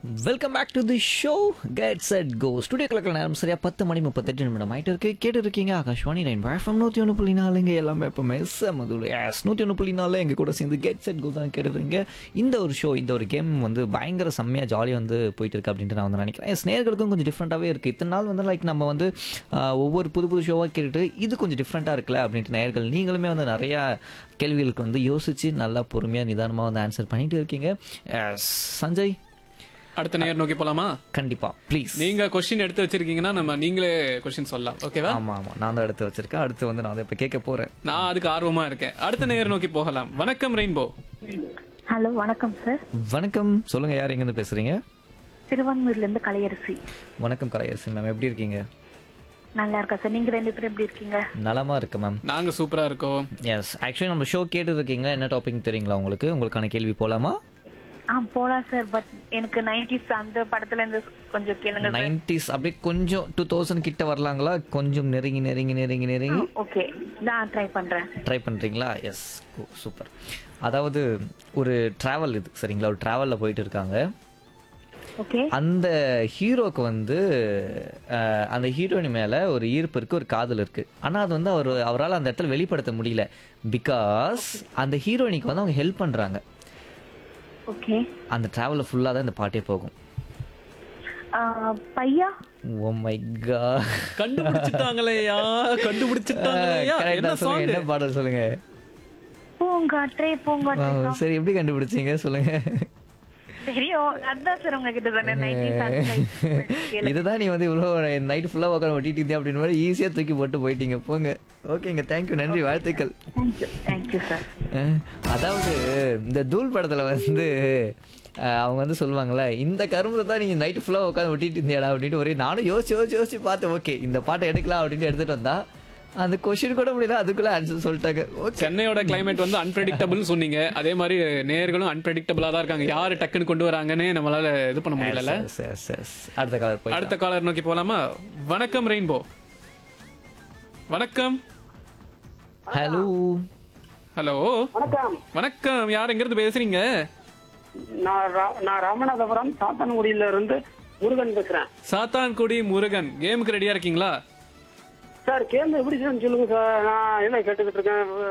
welcome back to the show get set go studio கலக்கிற நேரம் சரியா பத்து மணி முப்பத்தெட்டு நிமிடம் ஆயிட்டு இருக்கு கேட்டு இருக்கீங்க ஆகாஷ்வாணி நைன் வேஃபம் நூற்றி ஒன்று புள்ளி நாலுங்க எல்லாமே எப்பவுமே செமதுல எஸ் நூற்றி ஒன்று புள்ளி நாலு எங்கள் கூட சேர்ந்து கெட் செட் கோ தான் கேட்டுருக்கீங்க இந்த ஒரு ஷோ இந்த ஒரு கேம் வந்து பயங்கர செம்மையாக ஜாலியாக வந்து போயிட்டு இருக்கு அப்படின்ட்டு நான் வந்து நினைக்கிறேன் எஸ் நேர்களுக்கும் கொஞ்சம் டிஃப்ரெண்ட்டாகவே இருக்குது இத்தனை நாள் வந்து லைக் நம்ம வந்து ஆஹ், ஒவ்வொரு புது புது ஷோவாக கேட்டுட்டு இது கொஞ்சம் டிஃப்ரெண்ட்டாக இருக்குல்ல அப்படின்ட்டு நேர்கள் நீங்களுமே வந்து நிறையா கேள்விகளுக்கு வந்து யோசிச்சு நல்லா பொறுமையாக நிதானமாக வந்து ஆன்சர் பண்ணிட்டு இருக்கீங்க Yes, சஞ்சய் அடுத்த நேர் நோக்கி போலாமா கண்டிப்பா ப்ளீஸ் நீங்க கொஸ்டின் எடுத்து வச்சிருக்கீங்கன்னா நம்ம நீங்களே கொஸ்டின் சொல்லலாம் ஓகேவா ஆமா ஆமா நான் தான் எடுத்து வச்சிருக்கேன் அடுத்து வந்து நான் அதை இப்ப கேட்க போறேன் நான் அதுக்கு ஆர்வமா இருக்கேன் அடுத்த நேர் நோக்கி போகலாம் வணக்கம் ரெயின்போ ஹலோ வணக்கம் சார் வணக்கம் சொல்லுங்க யார் எங்க இருந்து பேசுறீங்க திருவான்மூர்ல இருந்து கலையரசி வணக்கம் கலையரசி மேம் எப்படி இருக்கீங்க நல்லா இருக்கா சார் நீங்க ரெண்டு பேரும் எப்படி இருக்கீங்க நலமா இருக்கு மேம் நாங்க சூப்பரா இருக்கோம் எஸ் ஆக்சுவலி நம்ம ஷோ கேட்டு இருக்கீங்க என்ன டாபிக் தெரியுங்களா உங்களுக்கு உங்களுக்கான கேள்வி போலாமா ஆ போலாம் சார் பட் எனக்கு நைன்டிஸ் அந்த படத்துல இருந்து கொஞ்சம் கேளுங்க சார் நைன்டிஸ் அப்படியே கொஞ்சம் டூ தௌசண்ட் கிட்ட வரலாங்களா கொஞ்சம் நெருங்கி நெருங்கி நெருங்கி நெருங்கி ஓகே நான் ட்ரை பண்றேன் ட்ரை பண்ணுறீங்களா எஸ் சூப்பர் அதாவது ஒரு ட்ராவல் இது சரிங்களா ஒரு ட்ராவலில் போயிட்டு இருக்காங்க ஓகே அந்த ஹீரோக்கு வந்து அஹ், அந்த ஹீரோயின் மேலே ஒரு ஈர்ப்பு இருக்கு ஒரு காதல் இருக்கு ஆனால் அது வந்து அவர் அவரால் அந்த இடத்துல வெளிப்படுத்த முடியல பிகாஸ் அந்த ஹீரோயினிக்கு வந்து அவங்க ஹெல்ப் பண்ணுறாங்க ஓகே அந்த ட்ராவலில் ஃபுல்லாக தான் இந்த பாட்டே போகும் பையா ஓ மை கா கண்டுபிடிச்சிட்டாங்களேயா கண்டுபிடிச்சிட்டாங்களேயா என்ன கரெக்டாக சொல்லுங்க சாங் என்ன பாடல் சொல்லுங்க பூங்காற்றே பூங்காற்றே ஆ, சரி எப்படி கண்டுபிடிச்சீங்க சொல்லுங்க தெரியும் அதான் சார் உங்ககிட்ட சொன்னேன் நைன்டிஸ் இதுதான் நீ வந்து இவ்வளோ நைட் ஃபுல்லாக உட்கார ஒட்டிட்டு இருந்தே அப்படின்னு மாதிரி ஈஸியாக தூக்கி போட்டு போயிட்டீங்க போங்க ஓகேங்க தேங்க்யூ நன்றி வாழ்த்துக்கள் தேங்க்யூ தேங்க்யூ சார் அஹ், அதாவது இந்த தூள் படத்துல வந்து அஹ், அவங்க வந்து சொல்லுவாங்கல்ல இந்த கரும்புல தான் நீங்க நைட்டு ஃபுல்லாக உட்காந்து ஒட்டிட்டு இருந்தியாடா அப்படின்ட்டு ஒரே நானும் யோசிச்சு யோசிச்சு யோசிச்சு பார்த்தேன் ஓகே இந்த பாட்டை எடுக்கலாம் அப்படின்ட்டு எடுத்துட்டு வந்தா அந்த கொஷின் கூட முடியல அதுக்குள்ள ஆன்சர் சொல்லிட்டாங்க ஓகே சென்னையோட கிளைமேட் வந்து அன்பிரடிக்டபிள் சொன்னீங்க அதே மாதிரி நேர்களும் அன்பிரடிக்டபிளா தான் இருக்காங்க யாரு டக்குன்னு கொண்டு வராங்கன்னு நம்மளால இது பண்ண முடியல அடுத்த கலர் போய் அடுத்த காலர் நோக்கி போலாமா வணக்கம் ரெயின்போ வணக்கம் ஹலோ ஹலோ வணக்கம் வணக்கம் யார் எங்க இருந்து பேசுறீங்க நான் ரா- நான் ராமநாதபுரம் சாத்தான்குடியில இருந்து முருகன் பேசுறேன் சாத்தான்குடி முருகன் கேமுக்கு ரெடியா இருக்கீங்களா சார் கேள்வி எப்படி இருக்குன்னு சொல்லுங்க சார் நான் என்ன கேட்டுக்கிட்டு இருக்கேன்